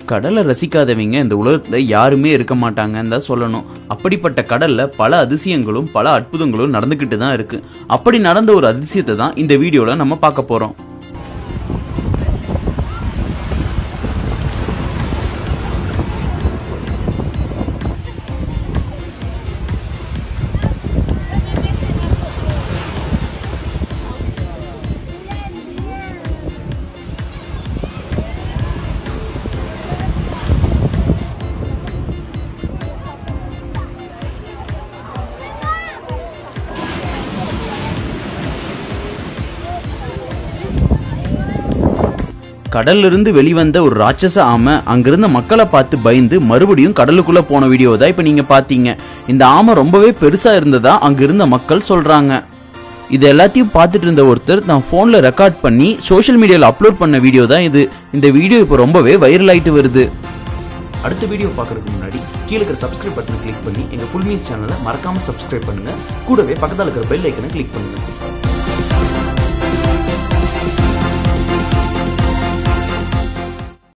கடலை ரசிக்காதவங்க இந்த உலகத்துல யாருமே இருக்க மாட்டாங்கன்னு தான் சொல்லணும் அப்படிப்பட்ட கடல்ல பல அதிசயங்களும் பல அற்புதங்களும் நடந்துக்கிட்டு தான் இருக்கு அப்படி நடந்த ஒரு அதிசயத்தை தான் இந்த வீடியோல நம்ம பார்க்க போறோம் கடல்ல இருந்து வெளிவந்த ஒரு ராட்சச ஆமை அங்கிருந்த மக்களை பார்த்து பயந்து மறுபடியும் கடலுக்குள்ள போன வீடியோ தான் இப்ப நீங்க பாத்தீங்க இந்த ஆமை ரொம்பவே பெருசா இருந்ததா அங்க இருந்த மக்கள் சொல்றாங்க இது எல்லாத்தையும் பார்த்துட்டு இருந்த ஒருத்தர் தான் போன்ல ரெக்கார்ட் பண்ணி சோஷியல் மீடியால அப்லோட் பண்ண வீடியோ தான் இது இந்த வீடியோ இப்போ ரொம்பவே வைரல் ஆயிட்டு வருது அடுத்த வீடியோ பார்க்கறதுக்கு முன்னாடி கீழே இருக்கிற சப்ஸ்கிரைப் பட்டனை கிளிக் பண்ணி எங்க ஃபுல் நியூஸ் சேனலை மறக்காம சப்ஸ்கிரைப் பண்ணுங்க கூடவே பக்கத்துல இருக்கிற பெல் ஐக்கனை கிளிக் பண்ணுங்க